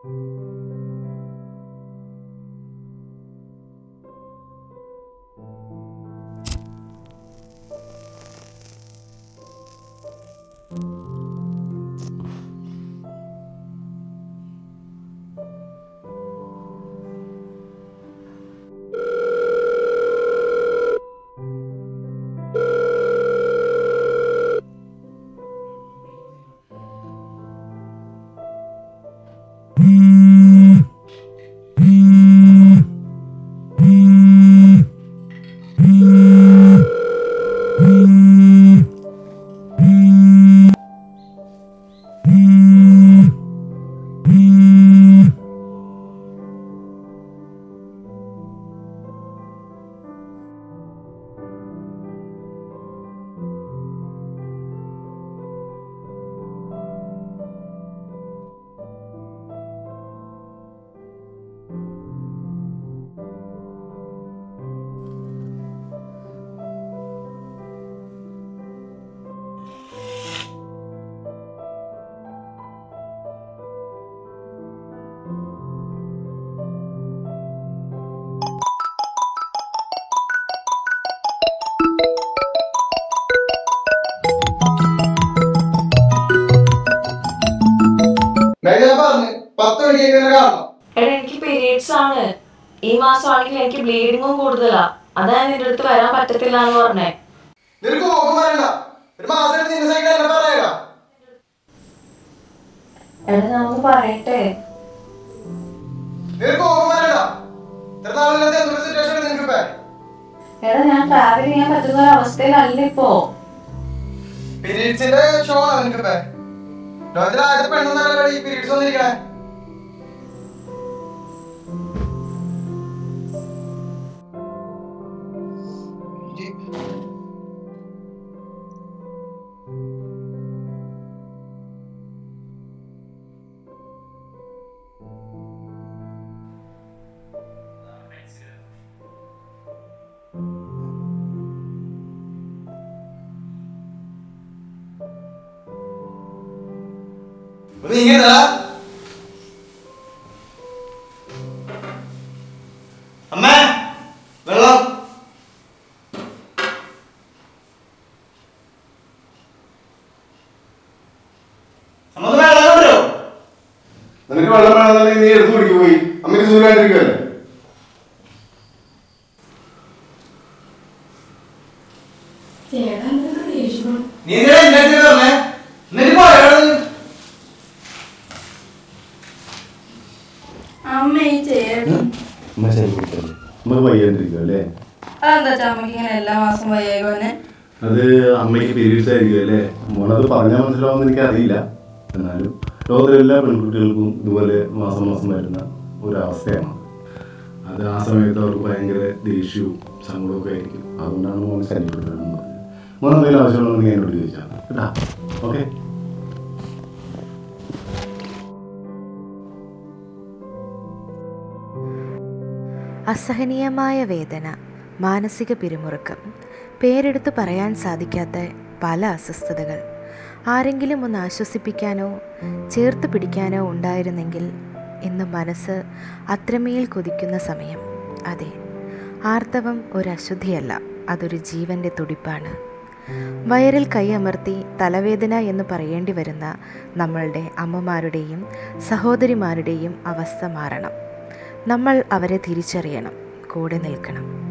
ഞാൻ പറഞ്ഞു പത്ത് മണിക്ക് എങ്ങനെ കാണണം എടാ എനിക്ക് പീരീഡ്സ് ആണ് ഈ മാസം ആണെങ്കിൽ എനിക്ക് ബ്ലീഡിങ്ങും കൂടുതലാ അതാ ഞാൻ നിന്റെ അടുത്ത് വരാൻ പറ്റത്തില്ല എന്ന് പറഞ്ഞേ നിനക്ക് കോപം വരണ്ട ഒരു മാസം എടുത്ത് നിന്റെ സൈക്കിൾ എന്നെ പറയടാ എടാ ഞാൻ ഒന്ന് പറയട്ടെ നിനക്ക് കോപം വരണ്ട ഇത്ര നാളില്ലാത്ത എന്തൊരു സിറ്റുവേഷൻ നിനക്ക് ഇപ്പൊ എടാ ഞാൻ ട്രാവൽ ചെയ്യാൻ പറ്റുന്ന ഒരു അവസ്ഥയിലല്ല ഇപ്പോ പീരീഡ്സിന്റെ ഷോ ആണ് നിനക്ക് ഇപ്പൊ ലോകത്തിലെ ആദ്യത്തെ പെണ്ണെന്നല്ല ഈ പീരീഡ്സ് വന്നിരിക്കണേ നീ ഇങ്ങനെ അമ്മേ വെള്ളം അമ്മ ഒന്ന് വെള്ളം കൊണ്ടുവരോ നിനക്ക് വെള്ളം വേണമെന്നുണ്ടെങ്കിൽ നീ എടുത്തു കുടിക്ക് പോയി അമ്മയ്ക്ക് സുഖമായിട്ടിരിക്കുമല്ലേ നീ എന്തിനാ എന്റെ അടുത്ത് പറഞ്ഞേ എന്നിട്ട് പോയോ അമ്മ ഈ ചേട്ടൻ അമ്മ ശരി കുടിക്കല്ലേ നമുക്ക് വയ്യാണ്ടിരിക്കും അല്ലേ അതെന്താ ചമ്മക്ക് ഇങ്ങനെ എല്ലാ മാസം വയ്യേക്കോന്നെ അത് അമ്മയ്ക്ക് പീരീഡ്സ് ആയിരിക്കും അല്ലേ മോളത് പറഞ്ഞാൽ മനസ്സിലാവുമെന്ന് എനിക്ക് അറിയില്ല എന്നാലും ലോകത്തിലെ എല്ലാ പെൺകുട്ടികൾക്കും ഇതുപോലെ മാസം മാസം വരുന്ന ഒരവസ്ഥയാണ് അത് ആ സമയത്ത് അവർക്ക് ഭയങ്കര ദേഷ്യവും സങ്കടമൊക്കെ ആയിരിക്കും അതുകൊണ്ടാണ് മോൻ ശല്യപ്പെടുന്നത് മോൻ എന്തെങ്കിലും ആവശ്യമുണ്ടെങ്കിൽ എന്നോട് ചോദിച്ചാൽ കേട്ടാ ഓക്കെ അസഹനീയമായ വേദന മാനസിക പിരിമുറുക്കം പേരെടുത്ത് പറയാൻ സാധിക്കാത്ത പല അസ്വസ്ഥതകൾ ആരെങ്കിലും ഒന്ന് ആശ്വസിപ്പിക്കാനോ ചേർത്ത് പിടിക്കാനോ ഉണ്ടായിരുന്നെങ്കിൽ ഇന്ന് മനസ്സ് അത്രമേൽ കൊതിക്കുന്ന സമയം അതെ ആർത്തവം ഒരു അശുദ്ധിയല്ല അതൊരു ജീവന്റെ തുടിപ്പാണ് വയറിൽ കൈയമർത്തി തലവേദന എന്ന് പറയേണ്ടി വരുന്ന നമ്മളുടെ അമ്മമാരുടെയും സഹോദരിമാരുടെയും അവസ്ഥ മാറണം നമ്മൾ അവരെ തിരിച്ചറിയണം കൂടെ നിൽക്കണം